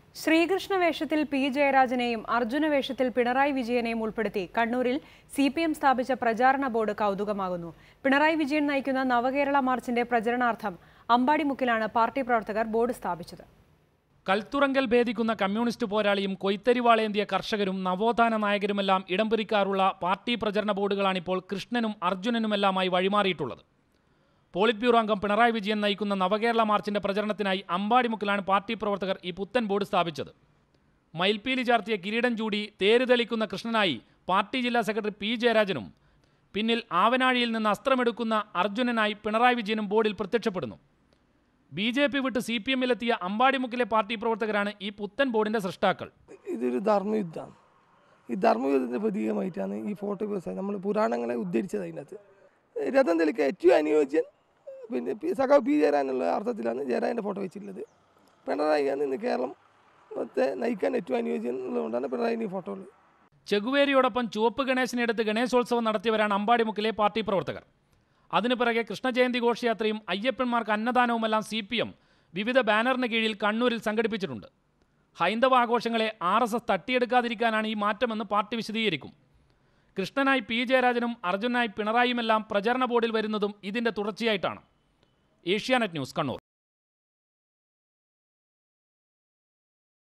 ശ്രീകൃഷ്ണ വേഷത്തിൽ പി ജയരാജനെയും അർജുന വേഷത്തിൽ പിണറായി വിജയനെയും ഉൾപ്പെടുത്തി കണ്ണൂരിൽ സി പി എം സ്ഥാപിച്ച പ്രചാരണ ബോർഡ് കൗതുകമാകുന്നു പിണറായി വിജയൻ നയിക്കുന്ന നവകേരള മാർച്ചിന്റെ പ്രചരണാർത്ഥം അമ്പാടിമുക്കിലാണ് പാർട്ടി പ്രവർത്തകർ ബോർഡ് സ്ഥാപിച്ചത് കൽത്തുറങ്കൽ ഭേദിക്കുന്ന കമ്മ്യൂണിസ്റ്റ് പോരാളിയും കൊയ്ത്തരിവാളേന്തിയ കർഷകരും നവോത്ഥാന നായകരുമെല്ലാം ഇടം പിടിക്കാറുള്ള പാർട്ടി പ്രചരണ ബോർഡുകളാണിപ്പോൾ കൃഷ്ണനും അർജുനനുമെല്ലാമായി വഴിമാറിയിട്ടുള്ളത് പോളിറ്റ് ബ്യൂറോ അംഗം പിണറായി വിജയൻ നയിക്കുന്ന നവകേരള മാർച്ചിന്റെ പ്രചരണത്തിനായി അമ്പാടിമുക്കിലാണ് പാർട്ടി പ്രവർത്തകർ ഈ പുത്തൻ ബോർഡ് സ്ഥാപിച്ചത് മയിൽപ്പീലി ചാർത്തിയ കിരീടം ചൂടി തേര് തെളിക്കുന്ന കൃഷ്ണനായി പാർട്ടി ജില്ലാ സെക്രട്ടറി പി ജയരാജനും പിന്നിൽ ആവനാഴിയിൽ നിന്ന് അസ്ത്രമെടുക്കുന്ന അർജുനനായി പിണറായി വിജയനും ബോർഡിൽ പ്രത്യക്ഷപ്പെടുന്നു ബി ജെ പി വിട്ട് സി പി എമ്മിലെത്തിയ അമ്പാടിമുക്കിലെ പാർട്ടി പ്രവർത്തകരാണ് ഈ പുത്തൻ ബോർഡിന്റെ സൃഷ്ടാക്കൾ ഇതൊരു ധർമ്മയുദ്ധമാണ് ഈ ധർമ്മയുദ്ധത്തിൻ്റെ പ്രതീകമായിട്ടാണ് ഈ ഫോട്ടോ വ്യവസായം നമ്മൾ പുരാണങ്ങളെ ഉദ്ധരിച്ചത് അതിനകത്ത് രഥം തെളിക്കാൻ ഏറ്റവും അനുയോജ്യൻ പിന്നെ പി- സഖാവ് പി ജയരാൻ എന്നുള്ള അർത്ഥത്തിലാണ് ജയരാജൻ്റെ ഫോട്ടോ വെച്ചിട്ടുള്ളത് പിണറായിയാണ് ഇന്ന് കേരളം മൊത്തം നയിക്കാൻ ഏറ്റവും അനുയോജ്യൻ എന്നുള്ളതുകൊണ്ടാണ് പിണറായി ഈ ഫോട്ടോ ഉള്ളത് ചെഗുവേരിയോടൊപ്പം ചുവപ്പ് ഗണേശനെടുത്ത് ഗണേശോത്സവം നടത്തിയവരാണ് അമ്പാടിമുക്കിലെ പാർട്ടി പ്രവർത്തകർ അതിനു പിറകെ കൃഷ്ണജയന്തി ഘോഷയാത്രയും അയ്യപ്പന്മാർക്ക് അന്നദാനവുമെല്ലാം സി പി എം വിവിധ ബാനറിന് കീഴിൽ കണ്ണൂരിൽ സംഘടിപ്പിച്ചിട്ടുണ്ട് ഹൈന്ദവ ആഘോഷങ്ങളെ ആർ എസ് എസ് തട്ടിയെടുക്കാതിരിക്കാനാണ് ഈ മാറ്റമെന്ന് പാർട്ടി വിശദീകരിക്കും കൃഷ്ണനായി പി ജയരാജനും അർജുനായി പിണറായിയുമെല്ലാം പ്രചരണ ബോർഡിൽ വരുന്നതും ഇതിന്റെ തുടർച്ചയായിട്ടാണ് ഏഷ്യാനെറ്റ് ന്യൂസ് കണ്ണൂർ